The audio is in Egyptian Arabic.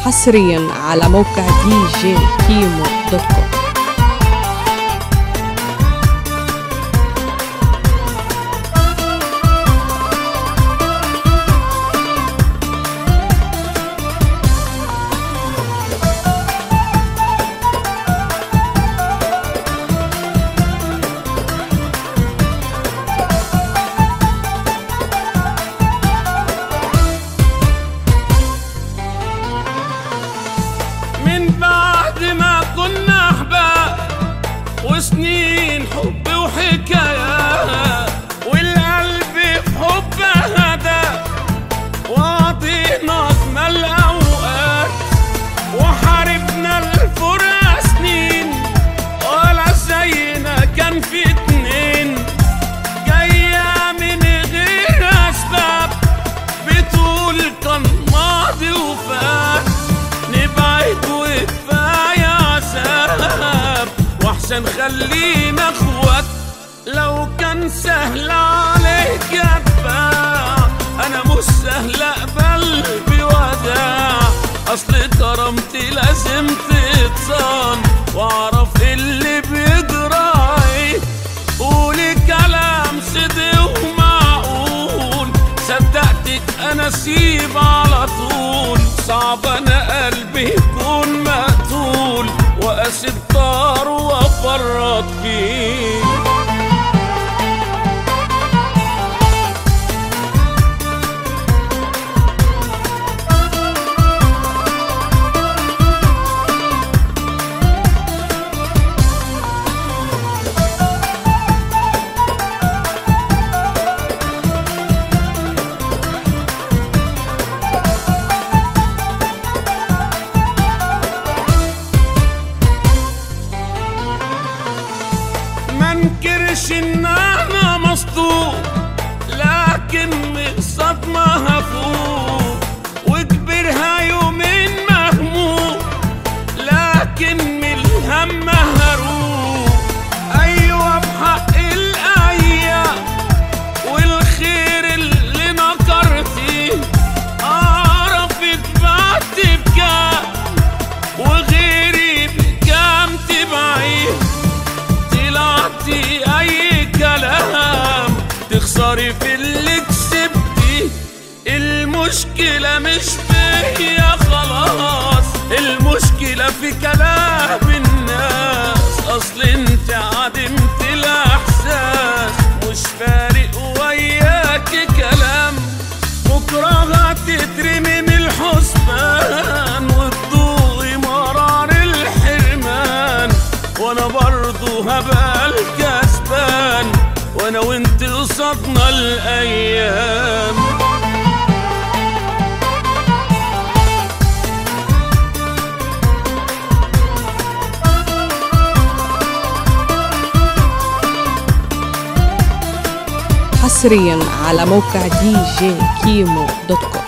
حصريا على موقع دي جي كيمو دوت كوم من بعد ما كنا احباب وسنين حب وحكايات والقلب في حب هدى وقضينا اجمل اوقات وحاربنا الفرقة سنين ولا زينا كان في اتنين جاية من غير اسباب بتقول كان ماضي وفات نبعد وكفاية عذاب واحسن خلينا اخوات لو كان سهل عليك اتباع انا مش سهل اقبل بوداع اصل كرامتي لازم تتصان واعرف اللي بيجرى ايه قولي كلام صدق ومعقول صدقتك انا سيب على طول صعب انا قلبي يكون مقتول واسيب طار وافرط فيه منكرش ان انا مصدوم لكن من صدمة هفوق وكبرها يومين مهموم لكن من الهم هروق ايوه بحق الايام والخير اللي نكرتيه اعرفك بعت بكام وغيري بكام تبعيه طلعتي اي كلام تخسري في اللي كسبتي المشكلة مش فيا خلاص المشكلة في كلام الناس اصل انت عدمت الاحساس مش فارق وياك كلام بكرة هتترمي من الحسبان وتدوقي مرار الحرمان وانا برضو هبقى الكسبان وانا وانت قصادنا الايام حصريا على موقع دي جي كيمو دوت كوم